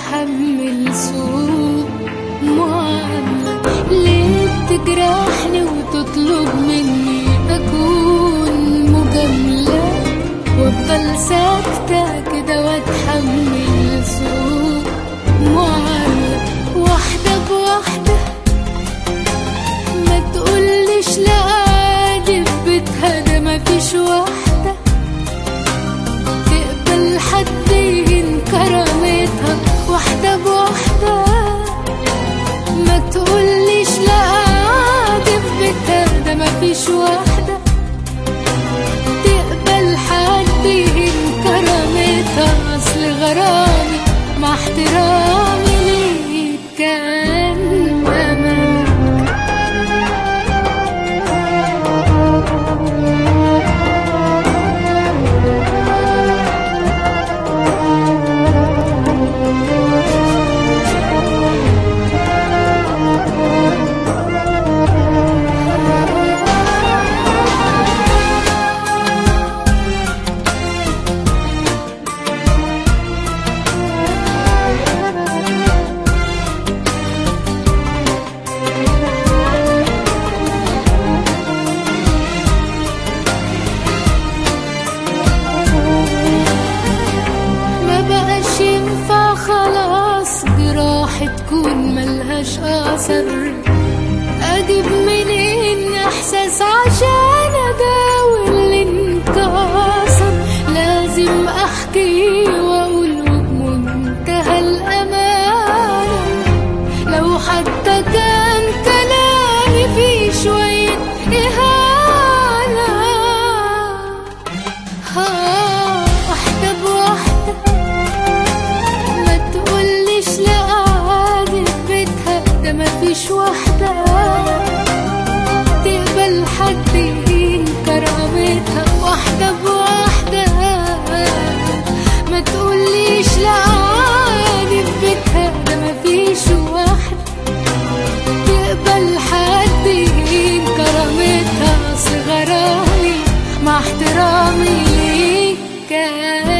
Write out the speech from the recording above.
اتحمل سوء معاملة ليه بتجرحني وتطلب مني اكون مجاملة وافضل ساكتة كده واتحمل سوء معاملة واحدة بواحدة ما تقوليش لا عادي في بيتها ده مفيش واحدة تقبل حد يهين كرامتها واحدة بواحدة ما تقوليش لا عادي في بيتها ده مفيش واحدة تقبل حد يهين كرامتها أصل غرامي مع احترامي ليك كان أمان ما بقاش ينفع خلاص جراح تكون ملهاش اثر اجيب منين احساس عشان اداوي اللي انكسر لازم احكي واقول بمنتهى الامانه لو حتى كان كلامي فيه شويه اهانه ها واحدة بواحدة ما تقوليش لا عادي في بيتها ده مفيش واحدة تقبل حد يهين كرامتها واحدة بواحدة ما تقوليش لا عادي في بيتها ده مفيش واحدة تقبل حد يهين كرامتها أصل غرامي مع احترامي ليك كان